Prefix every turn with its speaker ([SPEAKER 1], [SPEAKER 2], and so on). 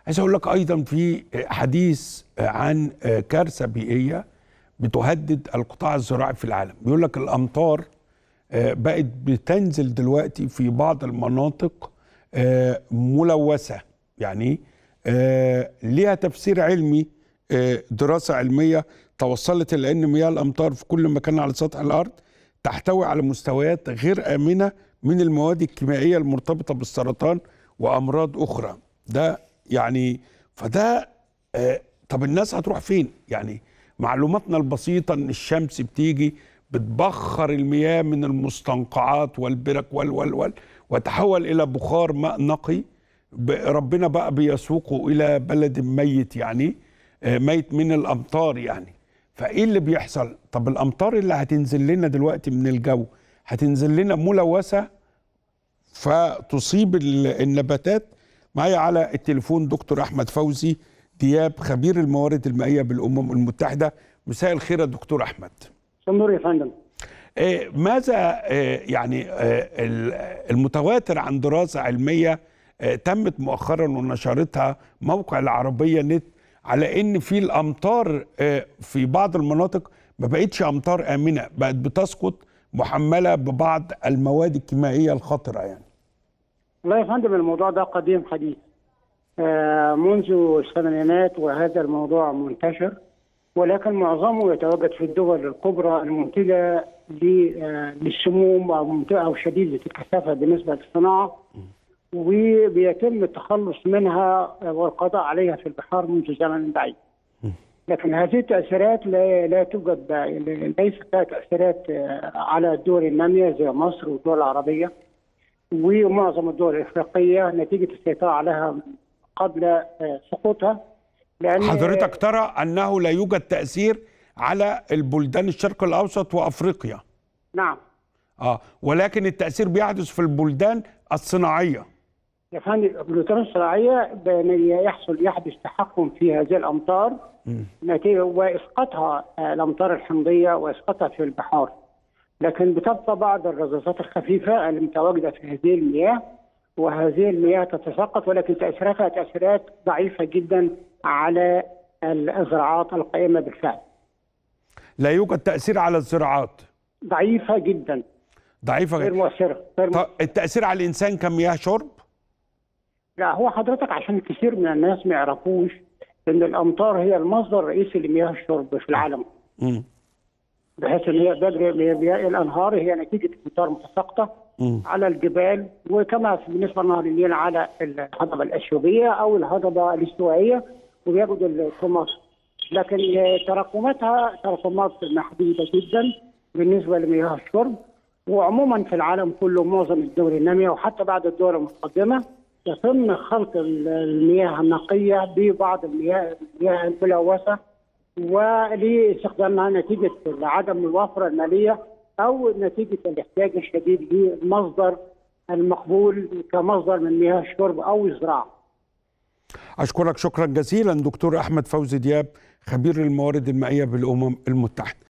[SPEAKER 1] عايز اقول لك ايضا في حديث عن كارثه بيئيه بتهدد القطاع الزراعي في العالم بيقول لك الامطار بقت بتنزل دلوقتي في بعض المناطق ملوثه يعني ليها تفسير علمي دراسه علميه توصلت الى ان مياه الامطار في كل مكان على سطح الارض تحتوي على مستويات غير امنه من المواد الكيميائيه المرتبطه بالسرطان وامراض اخرى ده يعني فده آه طب الناس هتروح فين يعني معلوماتنا البسيطه ان الشمس بتيجي بتبخر المياه من المستنقعات والبرك وال وال وال وتحول الى بخار ماء نقي ربنا بقى بيسوقه الى بلد ميت يعني آه ميت من الامطار يعني فايه اللي بيحصل طب الامطار اللي هتنزل لنا دلوقتي من الجو هتنزل لنا ملوثه فتصيب النباتات معايا على التليفون دكتور احمد فوزي دياب خبير الموارد المائيه بالامم المتحده مساء الخير يا دكتور احمد
[SPEAKER 2] نور يا فندم
[SPEAKER 1] آه ماذا آه يعني آه المتواتر عن دراسه علميه تمت مؤخرا ونشرتها موقع العربيه نت على ان في الامطار في بعض المناطق ما بقتش امطار امنه بقت بتسقط محمله ببعض المواد الكيميائيه الخطره يعني
[SPEAKER 2] والله يا فندم الموضوع ده قديم حديث آه منذ الثمانينات وهذا الموضوع منتشر ولكن معظمه يتواجد في الدول الكبرى المنتجه للسموم او او شديده الكثافه بالنسبه للصناعه وبيتم التخلص منها والقضاء عليها في البحار منذ زمن بعيد. لكن هذه التاثيرات لا, لا توجد ليست لها تاثيرات على الدول الناميه زي مصر والدول العربيه ومعظم الدول الافريقيه نتيجه السيطره عليها قبل سقوطها
[SPEAKER 1] لان حضرتك ترى انه لا يوجد تاثير على البلدان الشرق الاوسط وافريقيا
[SPEAKER 2] نعم
[SPEAKER 1] اه ولكن التاثير بيحدث في البلدان الصناعيه
[SPEAKER 2] يا فندم البلدان الصناعيه يحصل يحدث تحكم في هذه الامطار نتيجه واسقاطها الامطار الحمضيه واسقاطها في البحار لكن بتبقى بعض الرذاذات الخفيفه المتواجده في هذه المياه وهذه المياه تتساقط ولكن تاثيراتها تاثيرات ضعيفه جدا على الزراعات القائمه بالفعل.
[SPEAKER 1] لا يوجد تاثير على الزراعات.
[SPEAKER 2] ضعيفه جدا.
[SPEAKER 1] ضعيفه
[SPEAKER 2] غير مؤثره غير
[SPEAKER 1] طب التاثير على الانسان كمياه شرب؟
[SPEAKER 2] لا هو حضرتك عشان كثير من الناس ما يعرفوش ان الامطار هي المصدر الرئيسي لمياه الشرب في العالم.
[SPEAKER 1] امم
[SPEAKER 2] بحيث ان هي بجري مياه الانهار هي نتيجه امطار متساقطه على الجبال وكما بالنسبه لنهر النيل على الهضبه الاثيوبيه او الهضبه الاستوائيه وبيجد في مصر لكن تراكماتها تراكمات محدوده جدا بالنسبه لمياه الشرب وعموما في العالم كله معظم الدول الناميه وحتى بعد الدول المتقدمه يتم خلط المياه النقيه ببعض المياه المياه الملوثه ولاستخدامها نتيجه عدم الوفره الماليه او نتيجه الاحتياج الشديد للمصدر المقبول كمصدر من مياه الشرب او الزراعه.
[SPEAKER 1] اشكرك شكرا جزيلا دكتور احمد فوزي دياب خبير الموارد المائيه بالامم المتحده.